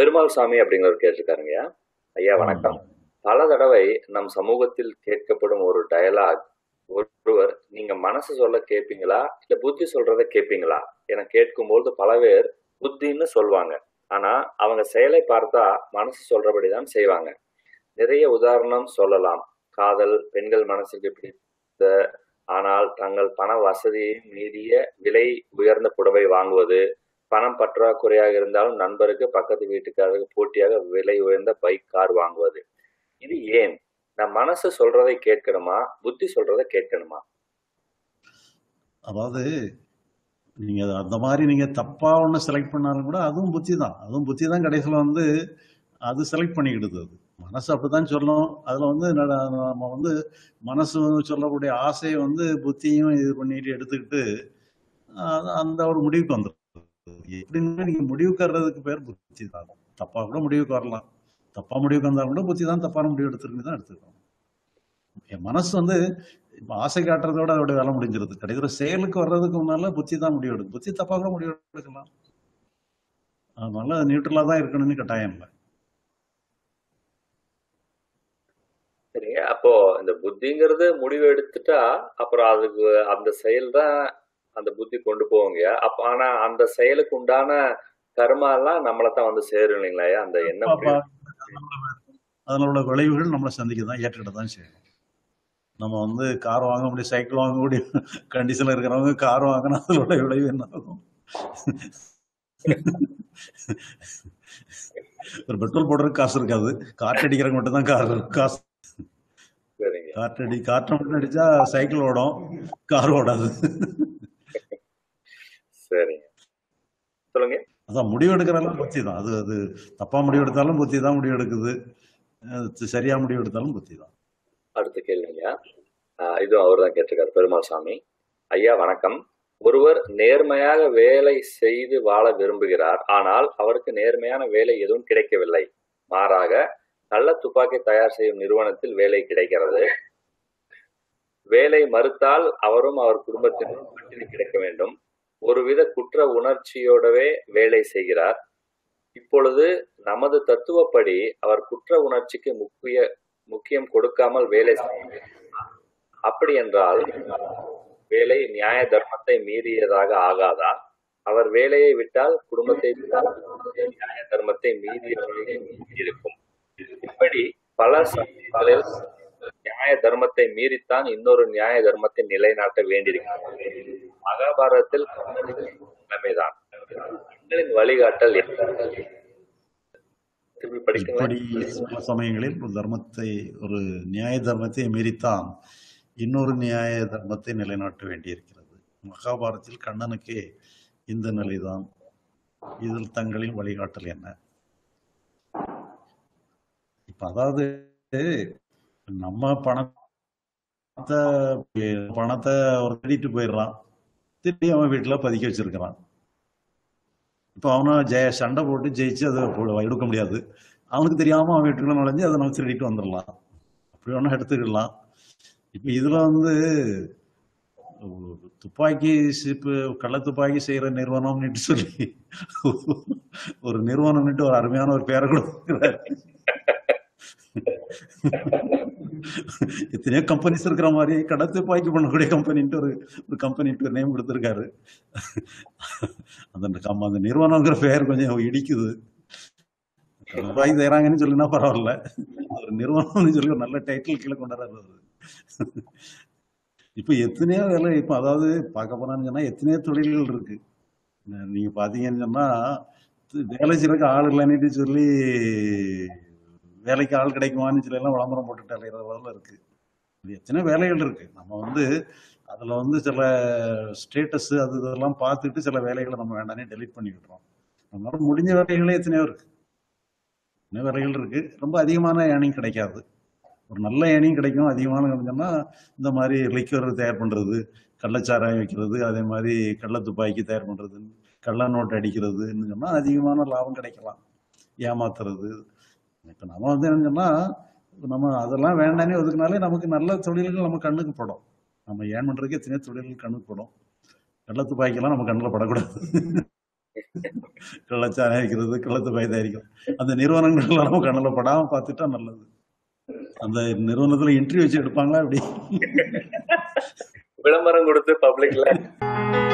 பெருமாள் சாமி அப்படிங்கிறவர் கேட்டிருக்காருங்கய்யா ஐயா வணக்கம் பல தடவை நம் சமூகத்தில் கேட்கப்படும் ஒரு டயலாக் ஒருவர் நீங்க மனசு சொல்ல கேட்பீங்களா இல்ல புத்தி சொல்றத கேட்பீங்களா என கேட்கும்போது பல பேர் புத்தின்னு சொல்வாங்க ஆனா அவங்க செயலை பார்த்தா மனசு சொல்றபடிதான் செய்வாங்க நிறைய உதாரணம் சொல்லலாம் காதல் பெண்கள் மனசுக்கு பிடித்த ஆனால் தங்கள் பண வசதியை மீறிய விலை உயர்ந்த புடவை வாங்குவது பணம் பற்றாக்குறையாக இருந்தாலும் நண்பருக்கு பக்கத்து வீட்டுக்காரருக்கு போட்டியாக விலை உயர்ந்த பைக் கார் வாங்குவது இது ஏன் நம் மனசு சொல்றதை கேட்கணுமா புத்தி சொல்றதை கேட்கணுமா அதாவது நீங்க அந்த மாதிரி நீங்க தப்பா ஒண்ணு செலக்ட் பண்ணாலும் கூட அதுவும் புத்தி தான் அதுவும் புத்தி தான் கடைசியில் வந்து அது செலக்ட் பண்ணிக்கிடுது அது மனசு அப்படித்தான் சொல்லும் அதுல வந்து நட- நம்ம வந்து மனசு சொல்லக்கூடிய ஆசையை வந்து புத்தியும் இது பண்ணிட்டு எடுத்துக்கிட்டு அஹ் அந்த ஒரு முடிவுக்கு வந்துடும் எப்படின்னா நீங்க முடிவுக்கு வர்றதுக்கு பேர் புத்தி தான் தப்பா கூட முடிவுக்கு வரலாம் தப்பா முடிவுக்கு வந்தாலும் கூட புத்தி தான் தப்பான முடிவு எடுத்துருக்கு தான் எடுத்துக்கணும் என் மனசு வந்து இப்ப ஆசை காட்டுறதோட அதோட வேலை முடிஞ்சிருது கடைசியில் செயலுக்கு வர்றதுக்கு முன்னால புத்தி தான் முடிவு எடுக்கும் புத்தி தப்பா கூட முடிவு எடுக்கலாம் அதனால நியூட்ரலா தான் இருக்கணும்னு கட்டாயம் இல்லை சரிங்க அப்போ இந்த புத்திங்கிறது முடிவு எடுத்துட்டா அப்புறம் அதுக்கு அந்த செயல் தான் அந்த புத்தி கொண்டு போவோங்க அப்ப ஆனா அந்த செயலுக்கு உண்டான கர்மா எல்லாம் நம்மளை தான் வந்து சேரும் இல்லைங்களா அந்த எண்ணம் அப்ப அதுல உள்ள விளைவுகள் நம்மளை சந்திக்க தான் ஏற்றுக்கிட்ட தான் செய்யணும் நம்ம வந்து கார் வாங்க முடியும் சைக்கிள் வாங்க முடியும் கண்டிஷன்ல இருக்கிறவங்க கார் வாங்கினா அதுல உள்ள விளைவு என்ன ஆகும் ஒரு பெட்ரோல் போடுறதுக்கு காசு இருக்காது காற்றடிக்கிறவங்க மட்டும் தான் கார் காசு சரிங்க காற்றடி காற்றை மட்டும் அடிச்சா சைக்கிள் ஓடும் கார் ஓடாது சரிங்க சொல்லுங்க அதான் முடிவு எடுக்கிறதெல்லாம் புத்தி தான் அது அது தப்பா முடிவு எடுத்தாலும் புத்தி தான் முடிவு எடுக்குது அது சரியா முடிவு எடுத்தாலும் புத்தி தான் அடுத்த கேள்விங்க ஆஹ் இதுவும் அவர் தான் கேட்டிருக்காரு பெருமாள் சாமி ஐயா வணக்கம் ஒருவர் நேர்மையாக வேலை செய்து வாழ விரும்புகிறார் ஆனால் அவருக்கு நேர்மையான வேலை எதுவும் கிடைக்கவில்லை மாறாக நல்ல துப்பாக்கி தயார் செய்யும் நிறுவனத்தில் வேலை கிடைக்கிறது வேலை மறுத்தால் அவரும் அவர் குடும்பத்தினரும் பட்டினி கிடக்க வேண்டும் ஒருவித குற்ற உணர்ச்சியோடவே வேலை செய்கிறார் இப்பொழுது நமது தத்துவப்படி அவர் குற்ற உணர்ச்சிக்கு முக்கிய முக்கியம் கொடுக்காமல் வேலை செய்ய அப்படி என்றால் வேலை நியாய தர்மத்தை மீறியதாக ஆகாதா அவர் வேலையை விட்டால் குடும்பத்தை விட்டால் குடும்பத்தை நியாய தர்மத்தை மீறிய வழியை இருக்கும் இப்படி பல சமயங்களில் நியாய தர்மத்தை மீறித்தான் இன்னொரு நியாய தர்மத்தை நிலைநாட்ட வேண்டியிருக்கிறது மகாபாரதத்தில் கர்ணனின் நிலைமைதான் கர்ணனின் வழிகாட்டல் என்ன திருப்பி படிக்கணும் இப்படி சில சமயங்களில் ஒரு தர்மத்தை ஒரு நியாய தர்மத்தை மீறித்தான் இன்னொரு நியாய தர்மத்தை நிலைநாட்ட வேண்டியிருக்கிறது மகாபாரதத்தில் கண்ணனுக்கே இந்த நிலைதான் இதில் தங்களின் வழிகாட்டல் என்ன இப்ப அதாவது நம்ம பணத்தை பணத்தை ஒரு திருடிட்டு போயிடுறான் திருப்பி அவன் வீட்டுல பதுக்கி வச்சிருக்கிறான் இப்போ அவனை ஜெய சண்டை போட்டு ஜெயிச்சு அதை போ- எடுக்க முடியாது அவனுக்கு தெரியாம அவன் வீட்டுக்குள்ள நுழைஞ்சு அதை நம்ம திருடிட்டு வந்துடலாம் அப்படி ஒன்றும் எடுத்துக்கலாம் இப்போ இதுல வந்து ஒரு துப்பாக்கி சிப்பு கள்ள துப்பாக்கி செய்யற நிறுவனம்னுட்டு சொல்லி ஒரு நிறுவனம்னுட்டு ஒரு அருமையான ஒரு பேரை கொடுக்குறாரு எத்தனையோ கம்பெனிஸ் இருக்கிற மாதிரி கடை துப்பாக்கி பண்ணக்கூடிய கம்பெனின்ட்டு ஒரு ஒரு கம்பெனிட்டு ஒரு நேம் கொடுத்துருக்காரு அந்த கம்- அந்த நிறுவனங்கிற பெயர் கொஞ்சம் இடிக்குது ரூபாய் செய்யறாங்கன்னு சொல்லினா பரவாயில்ல ஒரு நிறுவனம்னு சொல்லி ஒரு நல்ல டைட்டில் கீழே கொண்டாடுறாரு அவரு. இப்ப எத்தனையோ வேலை இப்ப அதாவது பார்க்க போனான்னு சொன்னா எத்தனையோ தொழில்கள் இருக்கு ந- நீங்க பாத்தீங்கன்னு சொன்னா து- வேலை செய்யறதுக்கு ஆள் இல்லைன்னுட்டு சொல்லி வேலைக்கு ஆள் கிடைக்குமான்னு சொல்லி எல்லாம் விளம்பரம் போட்டுட்டு அலையிற வரல இருக்கு இது எத்தனையோ வேலைகள் இருக்கு நம்ம வந்து அதுல வந்து சில ஸ்டேட்டஸ் அது இதெல்லாம் பார்த்துட்டு சில வேலைகளை நம்ம வேண்டானே டெலீட் பண்ணி விடுறோம் நம்மளால முடிஞ்ச வேலைகளே எத்தனையோ இருக்கு எத்தனையோ வேலைகள் இருக்கு ரொம்ப அதிகமான ஏர்னிங் கிடைக்காது ஒரு நல்ல ஏர்னிங் கிடைக்கும் அதிகமான கிடைச்சோம்னா இந்த மாதிரி லிக்வர் தயார் பண்றது கள்ளச்சாராயம் வைக்கிறது அதே மாதிரி கள்ள துப்பாக்கி தயார் பண்றது கள்ள நோட்டு அடிக்கிறதுன்னு சொன்னா அதிகமான லாபம் கிடைக்கலாம் ஏமாத்துறது இப்ப நம்ம வந்து என்ன சொன்னா நம்ம அதெல்லாம் வேண்டானே ஒதுக்குனாலே நமக்கு நல்ல தொழில்கள் நம்ம கண்ணுக்கு படும் நம்ம ஏன் பண்றதுக்கு எத்தனையோ தொழில்கள் கண்ணுக்கு படும் கள்ள துப்பாக்கிலாம் நம்ம கண்ணில் படக்கூடாது கள்ளச்சாராயம் வைக்கிறது கள்ளத்து பய தயாரிக்கும் அந்த நிறுவனங்கள் நம்ம கண்ணில் படாம பார்த்துட்டா நல்லது அந்த நிறுவனத்துல இன்டர்வியூ வச்சு எடுப்பாங்களா அப்படி விளம்பரம் கொடுத்து பப்ளிக்ல